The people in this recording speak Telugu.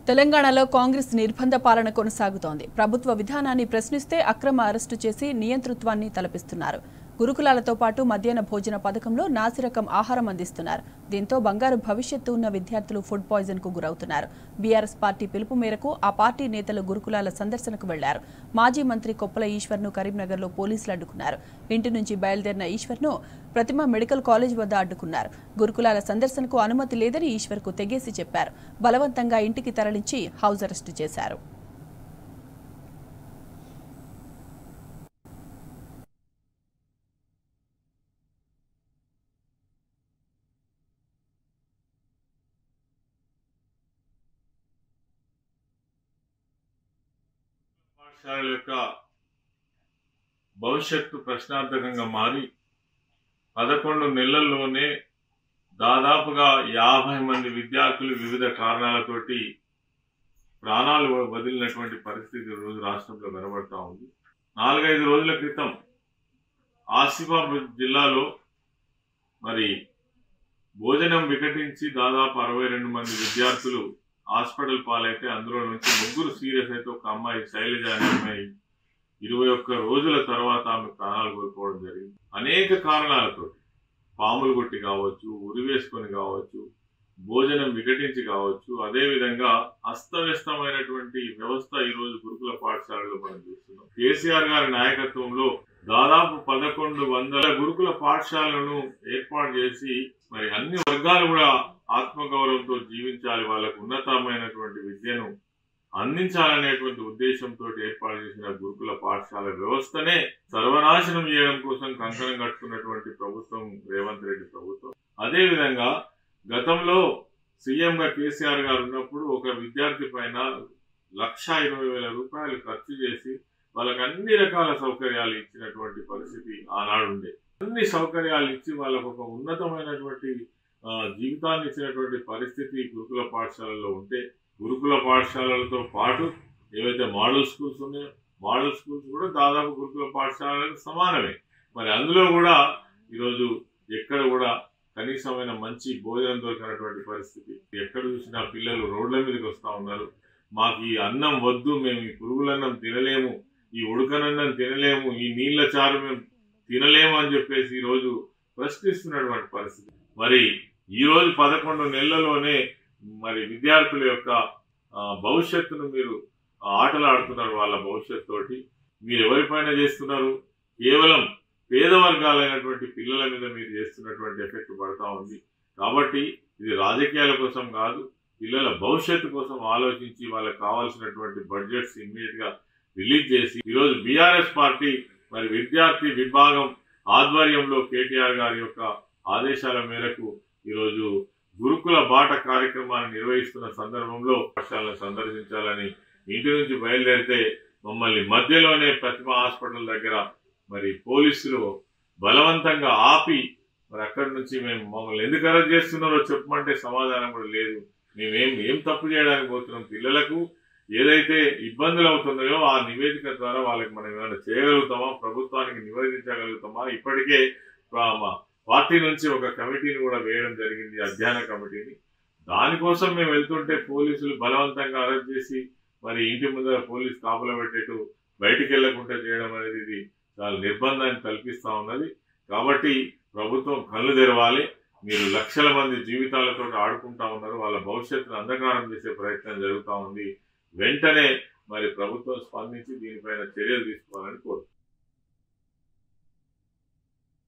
తెలంగాణలో కాంగ్రెస్ నిర్బంధ పాలన కొనసాగుతోంది ప్రభుత్వ విధానాన్ని ప్రశ్నిస్తే అక్రమ అరెస్టు చేసి నియంతృత్వాన్ని తలపిస్తున్నారు గురుకులాలతో పాటు మధ్యాహ్న భోజన పథకంలో నాసిరకం ఆహారం అందిస్తున్నారు దీంతో బంగారు భవిష్యత్తు ఉన్న విద్యార్థులు ఫుడ్ పాయిజన్ కు గురవుతున్నారు బీఆర్ఎస్ పార్టీ పిలుపు మేరకు ఆ పార్టీ నేతలు గురుకులాల సందర్శనకు వెళ్లారు మాజీ మంత్రి కొప్పల ఈశ్వర్ను కరీంనగర్లో పోలీసులు అడ్డుకున్నారు ఇంటి నుంచి బయలుదేరిన ఈశ్వర్ను ప్రతిమ మెడికల్ కాలేజ్ వద్ద అడ్డుకున్నారు గురుకులాల సందర్శనకు అనుమతి లేదని ఈశ్వర్కు తెగేసి చెప్పారు బలవంతంగా ఇంటికి తరలించి హౌస్ అరెస్టు చేశారు పాఠశాలల యొక్క భవిష్యత్తు ప్రశ్నార్థకంగా మారి పదకొండు నెలల్లోనే దాదాపుగా యాభై మంది విద్యార్థులు వివిధ కారణాలతోటి ప్రాణాలు వదిలినటువంటి పరిస్థితి ఈ రోజు రాష్ట్రంలో కనబడతా ఉంది నాలుగైదు రోజుల క్రితం ఆసిఫాబాద్ జిల్లాలో మరి భోజనం వికటించి దాదాపు అరవై రెండు మంది విద్యార్థులు హాస్పిటల్ పాలైతే అందులో నుంచి ముగ్గురు సీరియస్ అయితే ఒక అమ్మాయి శైలజ అనే అమ్మాయి ఇరవై ఒక్క రోజుల తర్వాత ఆమె ప్రాణాలు కోల్పోవడం జరిగింది అనేక కారణాలతో పాములు కొట్టి కావచ్చు ఉరివేసుకొని కావచ్చు భోజనం వికటించి కావచ్చు అదేవిధంగా అస్తవ్యస్తమైనటువంటి వ్యవస్థ ఈ రోజు గురుకుల పాఠశాలలో మనం చూస్తున్నాం కేసీఆర్ గారి నాయకత్వంలో దాదాపు పదకొండు వందల గురుకుల పాఠశాలను ఏర్పాటు చేసి మరి అన్ని వర్గాలు కూడా ఆత్మగౌరవంతో జీవించాలి వాళ్ళకు ఉన్నతమైనటువంటి విద్యను అందించాలనేటువంటి ఉద్దేశంతో ఏర్పాటు చేసిన గురుకుల పాఠశాల వ్యవస్థనే సర్వనాశనం చేయడం కోసం కంకణం కట్టుకున్నటువంటి ప్రభుత్వం రేవంత్ రెడ్డి ప్రభుత్వం అదే విధంగా గతంలో సీఎంగా కేసీఆర్ గారు ఉన్నప్పుడు ఒక విద్యార్థి పైన లక్ష ఇరవై వేల రూపాయలు ఖర్చు చేసి వాళ్ళకి అన్ని రకాల సౌకర్యాలు ఇచ్చినటువంటి పరిస్థితి ఆనాడు ఉండే అన్ని సౌకర్యాలు ఇచ్చి వాళ్ళకు ఒక ఉన్నతమైనటువంటి ఆ, జీవితాన్ని ఇచ్చినటువంటి పరిస్థితి గురుకుల పాఠశాలలో ఉంటే గురుకుల పాఠశాలలతో పాటు ఏవైతే మోడల్ స్కూల్స్ ఉన్నాయో మోడల్ స్కూల్స్ కూడా దాదాపు గురుకుల పాఠశాలలకు సమానమే మరి అందులో కూడా ఈరోజు ఎక్కడ కూడా కనీసమైన మంచి భోజనం దొరికినటువంటి పరిస్థితి ఎక్కడ చూసినా పిల్లలు రోడ్ల మీదకి వస్తూ ఉన్నారు మాకు ఈ అన్నం వద్దు మేము ఈ పురుగులన్నం తినలేము ఈ ఉడకనన్నం తినలేము ఈ నీళ్ళ చారు మేము తినలేము అని చెప్పేసి ఈరోజు ప్రశ్నిస్తున్నటువంటి పరిస్థితి మరి ఈ రోజు పదకొండు నెలల్లోనే మరి విద్యార్థుల యొక్క ఆ, భవిష్యత్తును మీరు ఆటలు ఆడుతున్నారు వాళ్ళ భవిష్యత్తు తోటి మీరు ఎవరిపైన చేస్తున్నారు కేవలం పేద వర్గాలైనటువంటి పిల్లల మీద మీరు చేస్తున్నటువంటి ఎఫెక్ట్ పడతా ఉంది కాబట్టి ఇది రాజకీయాల కోసం కాదు పిల్లల భవిష్యత్తు కోసం ఆలోచించి వాళ్ళకి కావాల్సినటువంటి బడ్జెట్స్ ఇమ్మీడియట్ గా రిలీజ్ చేసి ఈరోజు బీఆర్ఎస్ పార్టీ మరి విద్యార్థి విభాగం ఆధ్వర్యంలో కేటీఆర్ గారి యొక్క ఆదేశాల మేరకు ఈరోజు గురుకుల బాట కార్యక్రమాన్ని నిర్వహిస్తున్న సందర్భంలో పాఠశాలను సందర్శించాలని ఇంటి నుంచి బయలుదేరితే మమ్మల్ని మధ్యలోనే ప్రతిమ హాస్పిటల్ దగ్గర మరి పోలీసులు బలవంతంగా ఆపి మరి అక్కడి నుంచి మేము మమ్మల్ని ఎందుకు అరెస్ట్ చేస్తున్నారో చెప్పమంటే సమాధానం కూడా లేదు మేమేం ఏం తప్పు చేయడానికి పోతున్నాం పిల్లలకు ఏదైతే ఇబ్బందులు అవుతున్నాయో ఆ నివేదిక ద్వారా వాళ్ళకి మనం ఏమైనా చేయగలుగుతామా ప్రభుత్వానికి నివేదించగలుగుతామా ఇప్పటికే పా- మా పార్టీ నుంచి ఒక కమిటీని కూడా వేయడం జరిగింది అధ్యయన కమిటీని దానికోసం మేము వెళ్తుంటే పోలీసులు బలవంతంగా అరెస్ట్ చేసి మరి ఇంటి ముందర పోలీస్ కాపుల పెట్టేట్టు బయటికి వెళ్లకుండా చేయడం అనేది ఇది చాలా నిర్బంధాన్ని కల్పిస్తా ఉన్నది కాబట్టి ప్రభుత్వం కళ్ళు తెరవాలి మీరు లక్షల మంది జీవితాలతో ఆడుకుంటా ఉన్నారు వాళ్ళ భవిష్యత్తును అంధకారం చేసే ప్రయత్నం జరుగుతూ ఉంది వెంటనే మరి ప్రభుత్వం స్పందించి దీనిపైన చర్యలు తీసుకోవాలని కోరుతున్నాను